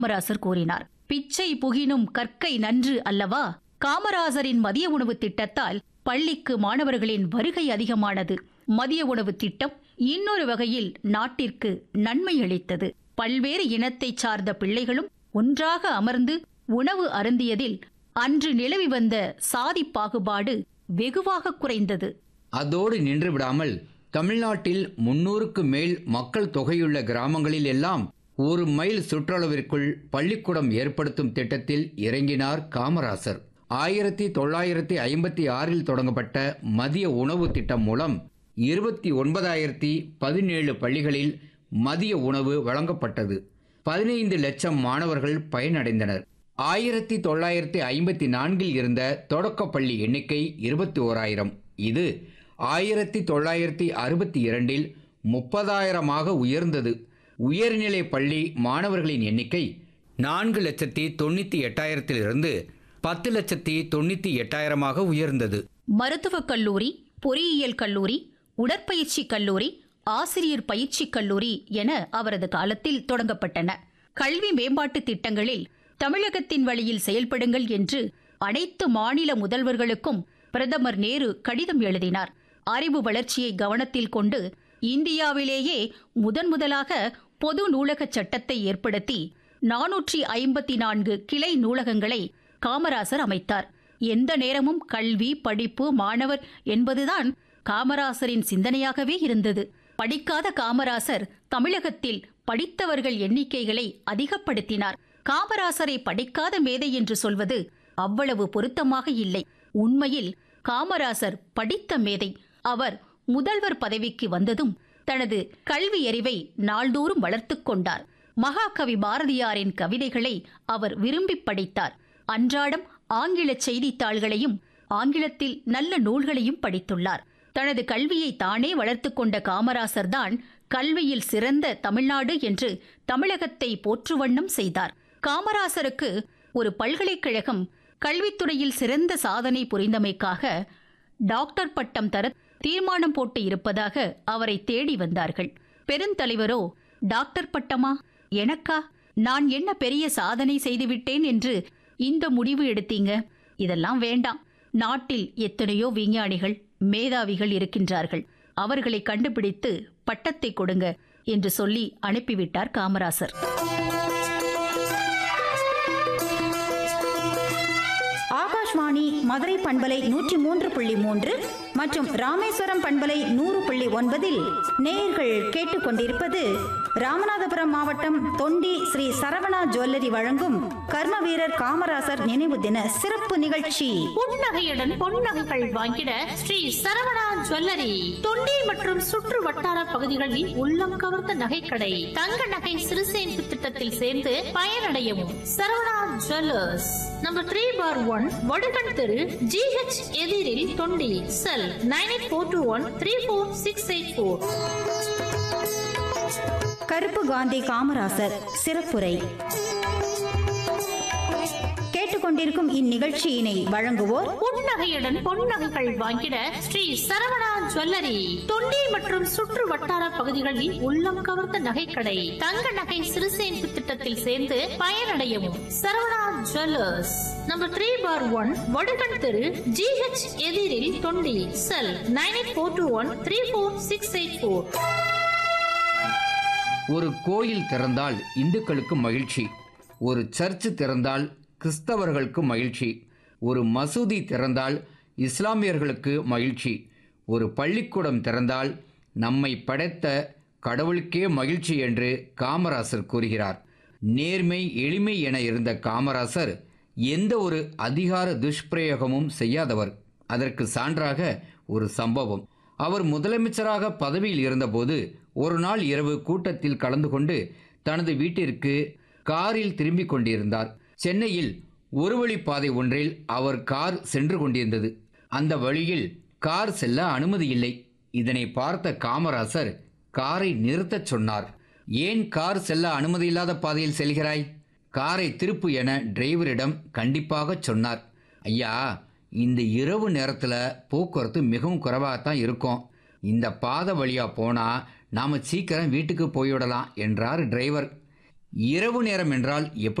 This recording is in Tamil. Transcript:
காமராசர் கூறினார் பிச்சை புகினும் கற்கை நன்று அல்லவா காமராசரின் மதிய உணவு திட்டத்தால் பள்ளிக்கு மாணவர்களின் வருகை அதிகமானது மதிய உணவு திட்டம் இன்னொரு வகையில் நாட்டிற்கு நன்மை அளித்தது பல்வேறு இனத்தைச் சார்ந்த பிள்ளைகளும் ஒன்றாக அமர்ந்து உணவு அருந்தியதில் அன்று நிலவி வந்த சாதி பாகுபாடு வெகுவாக குறைந்தது அதோடு நின்று விடாமல் தமிழ்நாட்டில் முன்னூறுக்கு மேல் மக்கள் தொகையுள்ள கிராமங்களில் எல்லாம் ஒரு மைல் சுற்றளவிற்குள் பள்ளிக்கூடம் ஏற்படுத்தும் திட்டத்தில் இறங்கினார் காமராசர் ஆயிரத்தி தொள்ளாயிரத்தி ஐம்பத்தி ஆறில் தொடங்கப்பட்ட மதிய உணவு திட்டம் மூலம் இருபத்தி ஒன்பதாயிரத்தி பதினேழு பள்ளிகளில் மதிய உணவு வழங்கப்பட்டது பதினைந்து லட்சம் மாணவர்கள் பயனடைந்தனர் ஆயிரத்தி தொள்ளாயிரத்தி ஐம்பத்தி நான்கில் இருந்த தொடக்கப்பள்ளி எண்ணிக்கை இருபத்தி ஓராயிரம் இது ஆயிரத்தி தொள்ளாயிரத்தி அறுபத்தி இரண்டில் முப்பதாயிரமாக உயர்ந்தது உயர்நிலை பள்ளி மாணவர்களின் எண்ணிக்கை நான்கு லட்சத்தி தொண்ணூற்றி எட்டாயிரத்திலிருந்து பத்து லட்சத்தி தொண்ணூற்றி எட்டாயிரமாக உயர்ந்தது மருத்துவக் கல்லூரி பொறியியல் கல்லூரி உடற்பயிற்சி கல்லூரி ஆசிரியர் பயிற்சி கல்லூரி என அவரது காலத்தில் தொடங்கப்பட்டன கல்வி மேம்பாட்டு திட்டங்களில் தமிழகத்தின் வழியில் செயல்படுங்கள் என்று அனைத்து மாநில முதல்வர்களுக்கும் பிரதமர் நேரு கடிதம் எழுதினார் அறிவு வளர்ச்சியை கவனத்தில் கொண்டு இந்தியாவிலேயே முதன் முதலாக பொது நூலகச் சட்டத்தை ஏற்படுத்தி நானூற்றி ஐம்பத்தி நான்கு கிளை நூலகங்களை காமராசர் அமைத்தார் எந்த நேரமும் கல்வி படிப்பு மாணவர் என்பதுதான் காமராசரின் சிந்தனையாகவே இருந்தது படிக்காத காமராசர் தமிழகத்தில் படித்தவர்கள் எண்ணிக்கைகளை அதிகப்படுத்தினார் காமராசரை படிக்காத மேதை என்று சொல்வது அவ்வளவு பொருத்தமாக இல்லை உண்மையில் காமராசர் படித்த மேதை அவர் முதல்வர் பதவிக்கு வந்ததும் தனது கல்வி அறிவை நாள்தோறும் வளர்த்துக் கொண்டார் மகாகவி பாரதியாரின் கவிதைகளை அவர் விரும்பி படித்தார் அன்றாடம் ஆங்கில செய்தித்தாள்களையும் ஆங்கிலத்தில் நல்ல நூல்களையும் படித்துள்ளார் தனது கல்வியை தானே வளர்த்துக் கொண்ட காமராசர் தான் கல்வியில் சிறந்த தமிழ்நாடு என்று தமிழகத்தை போற்றுவண்ணம் செய்தார் காமராசருக்கு ஒரு பல்கலைக்கழகம் கல்வித்துறையில் சிறந்த சாதனை புரிந்தமைக்காக டாக்டர் பட்டம் தர தீர்மானம் போட்டு இருப்பதாக அவரை தேடி வந்தார்கள் பெருந்தலைவரோ டாக்டர் பட்டமா எனக்கா நான் என்ன பெரிய சாதனை செய்துவிட்டேன் என்று இந்த முடிவு எடுத்தீங்க இதெல்லாம் வேண்டாம் நாட்டில் எத்தனையோ விஞ்ஞானிகள் மேதாவிகள் இருக்கின்றார்கள் அவர்களை கண்டுபிடித்து பட்டத்தை கொடுங்க என்று சொல்லி அனுப்பிவிட்டார் காமராசர் ஆகாஷ்வாணி மதுரை பண்பலை நூற்றி மூன்று புள்ளி மூன்று மற்றும் ராமேஸ்வரம் பண்பலை நூறு புள்ளி ஒன்பதில் நேயர்கள் கேட்டுக்கொண்டிருப்பது ராமநாதபுரம் மாவட்டம் தொண்டி ஸ்ரீ சரவணா ஜுவல்லரி வழங்கும் கர்ம வீரர் காமராசர் நினைவு தின சிறப்பு நிகழ்ச்சி புன்னகையுடன் பொன்னகைகள் வாங்கிட ஸ்ரீ சரவணா ஜுவல்லரி தொண்டி மற்றும் சுற்று வட்டார பகுதிகளில் உள்ளம் கவர்ந்த நகைக்கடை தங்க நகை சிறுசேமிப்பு திட்டத்தில் சேர்ந்து பயனடையவும் Saravana jewellers number three four one Vadugan தெரு ஜிஹெச் எதிரில் Thondi cell nine eight four two one three four six eight four கருப்பு காந்தி காமராசர் சிறப்புரை கேட்டுக்கொண்டிருக்கும் இந்நிகழ்ச்சியினை வழங்குவோர் புன்னகையுடன் பொன்னகைகள் வாங்கிட ஸ்ரீ சரவணா ஜுவல்லரி தொண்டி மற்றும் சுற்று வட்டார பகுதிகளில் உள்ளம் கவர்ந்த நகைக்கடை தங்க நகை சிறுசேமிப்பு திட்டத்தில் சேர்ந்து பயனடையவும் Saravana jewellers number three four one Vadugan தெரு ஜிஹெச் எதிரில் Thondi cell nine eight four two one three four six eight four ஒரு கோயில் திறந்தால் இந்துக்களுக்கு மகிழ்ச்சி ஒரு சர்ச்சு திறந்தால் கிறிஸ்தவர்களுக்கு மகிழ்ச்சி ஒரு மசூதி திறந்தால் இஸ்லாமியர்களுக்கு மகிழ்ச்சி ஒரு பள்ளிக்கூடம் திறந்தால் நம்மை படைத்த கடவுளுக்கே மகிழ்ச்சி என்று காமராசர் கூறுகிறார் நேர்மை எளிமை என இருந்த காமராசர் எந்த ஒரு அதிகார துஷ்பிரயோகமும் செய்யாதவர் அதற்கு சான்றாக ஒரு சம்பவம் அவர் முதலமைச்சராக பதவியில் இருந்தபோது ஒரு நாள் இரவு கூட்டத்தில் கலந்து கொண்டு தனது வீட்டிற்கு காரில் திரும்பிக் கொண்டிருந்தார் சென்னையில் ஒரு வழி பாதை ஒன்றில் அவர் கார் சென்று கொண்டிருந்தது அந்த வழியில் கார் செல்ல அனுமதி இல்லை இதனை பார்த்த காமராசர் காரை நிறுத்தச் சொன்னார் ஏன் கார் செல்ல அனுமதி இல்லாத பாதையில் செல்கிறாய் காரை திருப்பு என டிரைவரிடம் கண்டிப்பாக சொன்னார் ஐயா இந்த இரவு நேரத்தில் போக்குவரத்து மிகவும் குறைவாகத்தான் இருக்கும் இந்த பாதை வழியாக போனால் நாம் சீக்கிரம் வீட்டுக்கு போய்விடலாம் என்றார் டிரைவர் இரவு நேரம் என்றால் எப்படி